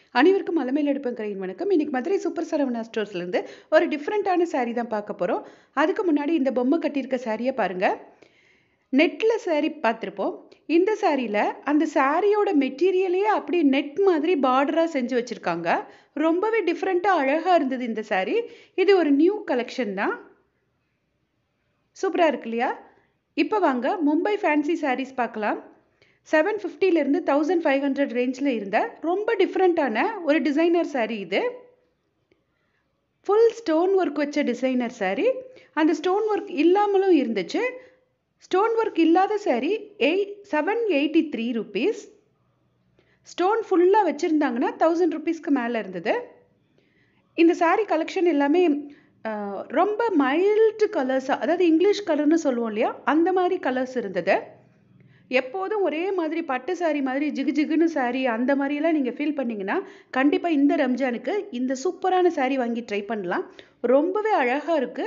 அனைவருக்கும் அலமையில் எடுப்பங்கரையின் வணக்கம் இன்னைக்கு மதுரை சூப்பர் சரவணா ஸ்டோர்ஸ்லேருந்து ஒரு டிஃப்ரெண்ட்டான saree தான் பார்க்க போகிறோம் அதுக்கு முன்னாடி இந்த பொம்மை கட்டியிருக்க சாரியை பாருங்கள் நெட்டில் saree பார்த்துருப்போம் இந்த சாரியில் அந்த சாரியோட மெட்டீரியலையே அப்படியே நெட் மாதிரி பார்டராக செஞ்சு வச்சுருக்காங்க ரொம்பவே டிஃப்ரெண்ட்டாக அழகாக இருந்தது இந்த saree இது ஒரு நியூ கலெக்ஷன் தான் சூப்பராக இருக்கு இல்லையா இப்போ வாங்க மும்பை ஃபேன்சி sarees பார்க்கலாம் செவன் ஃபிஃப்டிலேருந்து தௌசண்ட் ஃபைவ் ஹண்ட்ரட் ரேஞ்சில் இருந்த ரொம்ப டிஃப்ரெண்ட்டான ஒரு டிசைனர் saree இது ஃபுல் ஸ்டோன் ஒர்க் வச்ச டிசைனர் saree அந்த ஸ்டோன் ஒர்க் இல்லாமலும் இருந்துச்சு ஸ்டோன் ஒர்க் இல்லாத saree eight seven eighty three rupees stone ஃபுல்லாக வச்சுருந்தாங்கன்னா தௌசண்ட் ருபீஸ்க்கு மேலே இருந்தது இந்த saree கலெக்ஷன் எல்லாமே அஹ், ரொம்ப மைல்டு கலர்ஸாக அதாவது இங்கிலீஷ் கலர்னு சொல்லுவோம் இல்லையா அந்த மாதிரி கலர்ஸ் இருந்தது எப்போதும் ஒரே மாதிரி பட்டு saree மாதிரி ஜிகு ஜிகுன்னு saree அந்த மாதிரியெல்லாம் நீங்கள் ஃபீல் பண்ணீங்கன்னா கண்டிப்பாக இந்த ரம்ஜானுக்கு இந்த சூப்பரான saree வாங்கி ட்ரை பண்ணலாம் ரொம்பவே அழகாக இருக்குது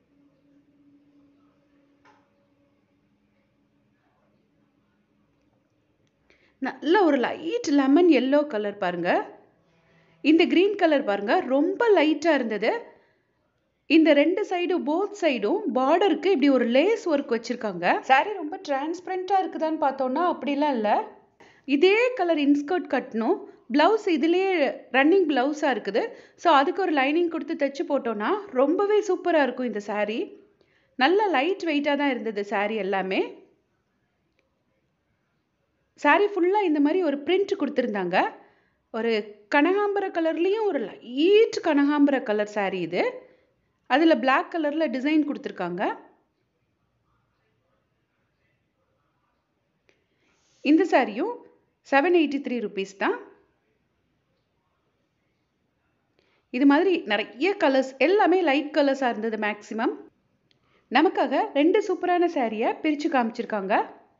நல்ல ஒரு லைட் லெமன் எல்லோ கலர் பாருங்க இந்த கிரீன் கலர் பாருங்க ரொம்ப லைட்டாக இருந்தது இந்த ரெண்டு சைடும் போத் சைடும் பார்டருக்கு இப்படி ஒரு லேஸ் ஒர்க் வச்சிருக்காங்க saree ரொம்ப டிரான்ஸ்பரண்ட்டாக இருக்குதான்னு பார்த்தோம்னா அப்படிலாம் இல்லை இதே கலர் இன்ஸ்கர்ட் கட்டணும் ப்ளவுஸ் இதுலேயே ரன்னிங் ப்ளவுஸாக இருக்குது ஸோ அதுக்கு ஒரு லைனிங் கொடுத்து தைச்சு போட்டோன்னா ரொம்பவே சூப்பராக இருக்கும் இந்த saree நல்ல லைட் வெயிட்டாக தான் இருந்தது saree எல்லாமே saree ஃபுல்லாக இந்த மாதிரி ஒரு பிரிண்ட் கொடுத்துருந்தாங்க ஒரு கனகாம்பர கலர்லேயும் ஒரு லைட் கனகாம்பர கலர் saree இது அதில் Black கலரில் டிசைன் கொடுத்துருக்காங்க இந்த சாரியும் செவன் எயிட்டி த்ரீ ருபீஸ் தான் இது மாதிரி நிறைய கலர்ஸ் எல்லாமே லைட் கலர்ஸாக இருந்தது மேக்ஸிமம் நமக்காக ரெண்டு சூப்பரான சாரியை பிரித்து காமிச்சிருக்காங்க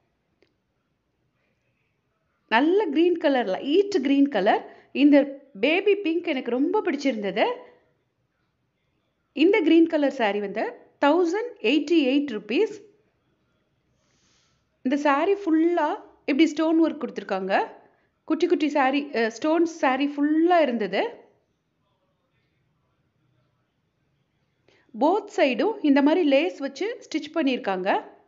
நல்ல green colour light green colour இந்த பேபி பிங்க் எனக்கு ரொம்ப பிடிச்சிருந்தது இந்த க்ரீன் கலர் saree வந்து தௌசண்ட் எயிட்டி எயிட் ருபீஸ் இந்த saree ஃபுல்லாக இப்படி ஸ்டோன் ஒர்க் கொடுத்துருக்காங்க குட்டி குட்டி saree ஸ்டோன்ஸ் saree ஃபுல்லாக இருந்தது போத் சைடும் இந்த மாதிரி லேஸ் வச்சு ஸ்டிச் பண்ணியிருக்காங்க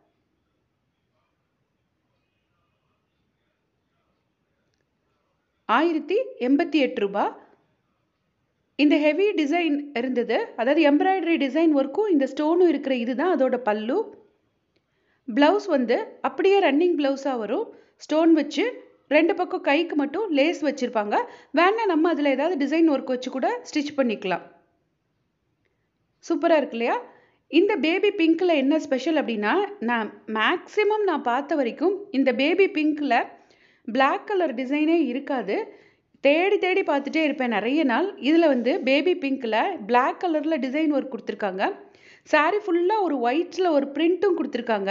ஆயிரத்தி எண்பத்தி எட்டு ரூபாய் இந்த ஹெவி டிசைன் இருந்தது அதாவது எம்ப்ராய்டரி டிசைன் ஒர்க்கும் இந்த ஸ்டோனும் இருக்கிற இதுதான் அதோட பல்லு ப்ளவுஸ் வந்து அப்படியே ரன்னிங் ப்ளவுஸாக வரும் ஸ்டோன் வச்சு ரெண்டு பக்கம் கைக்கு மட்டும் லேஸ் வச்சுருப்பாங்க வேணா நம்ம அதில் ஏதாவது டிசைன் ஒர்க் வச்சு கூட ஸ்டிச் பண்ணிக்கலாம் சூப்பராக இருக்கு இல்லையா இந்த பேபி பிங்க்கில் என்ன ஸ்பெஷல் அப்படின்னா நான் மேக்ஸிமம் நான் பார்த்த வரைக்கும் இந்த பேபி பிங்க்கில் Black கலர் டிசைனே இருக்காது தேடி தேடி பார்த்துட்டே இருப்பேன் நிறைய நாள் இதில் வந்து பேபி பிங்க்கில் Black கலரில் டிசைன் ஒர்க் கொடுத்துருக்காங்க saree ஃபுல்லாக ஒரு ஒயிட்டில் ஒரு பிரிண்ட்டும் கொடுத்துருக்காங்க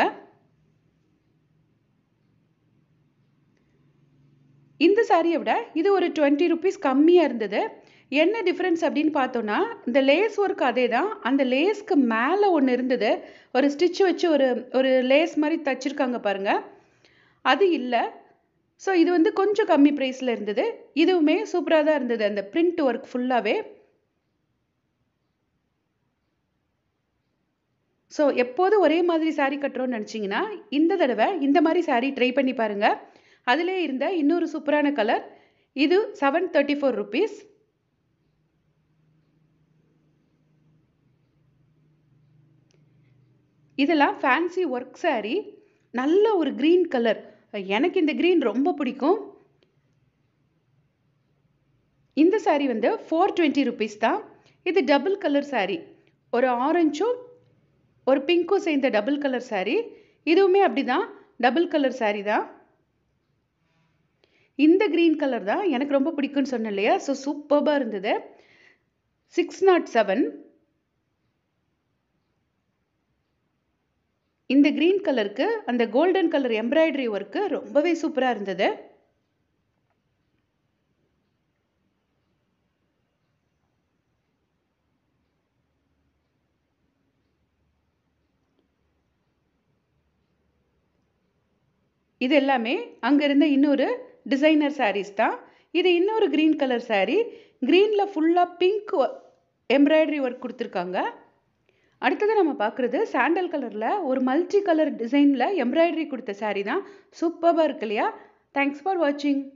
இந்த சாரியை விட இது ஒரு டுவெண்ட்டி ருபீஸ் கம்மியாக இருந்தது என்ன டிஃப்ரென்ஸ் அப்படின்னு பார்த்தோன்னா இந்த லேஸ் ஒர்க் அதே தான் அந்த லேஸ்க்கு மேலே ஒன்று இருந்தது ஒரு ஸ்டிச் வச்சு ஒரு ஒரு லேஸ் மாதிரி தச்சிருக்காங்க பாருங்க அது இல்லை ஸோ இது வந்து கொஞ்சம் கம்மி ப்ரைஸில் இருந்தது இதுவுமே சூப்பராக தான் இருந்தது அந்த பிரிண்ட் ஒர்க் ஃபுல்லாகவே ஸோ எப்போதும் ஒரே மாதிரி saree கட்டுறோம்னு நினச்சிங்கன்னா இந்த தடவை இந்த மாதிரி saree ட்ரை பண்ணி பாருங்க அதிலே இருந்த இன்னொரு சூப்பரான கலர் இது செவன் தேர்ட்டி ஃபோர் ருபீஸ் இதெல்லாம் ஃபேன்சி ஒர்க் saree நல்ல ஒரு க்ரீன் கலர் எனக்கு இந்த க்ரீன் ரொம்ப பிடிக்கும் இந்த saree வந்து ஃபோர் டுவெண்ட்டி ருபீஸ் தான் இது டபுள் கலர் saree ஒரு ஆரஞ்சும் ஒரு பிங்க்கும் சேர்ந்த டபுள் கலர் saree இதுவுமே அப்படிதான் டபுள் கலர் saree தான் இந்த க்ரீன் கலர் தான் எனக்கு ரொம்ப பிடிக்கும்னு சொன்னேன் இல்லையா ஸோ சூப்பர்பாக இருந்தது சிக்ஸ் நாட் செவன் இந்த க்ரீன் கலருக்கு அந்த கோல்டன் கலர் எம்ப்ராய்டரி ஒர்க்கு ரொம்பவே சூப்பராக இருந்தது இது எல்லாமே அங்கே இருந்த இன்னொரு டிசைனர் sarees தான் இது இன்னொரு க்ரீன் கலர் saree க்ரீனில் ஃபுல்லாக பிங்க் எம்ப்ராய்டரி ஒர்க் கொடுத்துருக்காங்க அடுத்தது நம்ம பார்க்குறது சாண்டல் கலரில் ஒரு மல்டி கலர் டிசைனில் எம்ப்ராய்டரி கொடுத்த saree தான் சூப்பராக இருக்கு இல்லையா தேங்க்ஸ் ஃபார் வாட்சிங்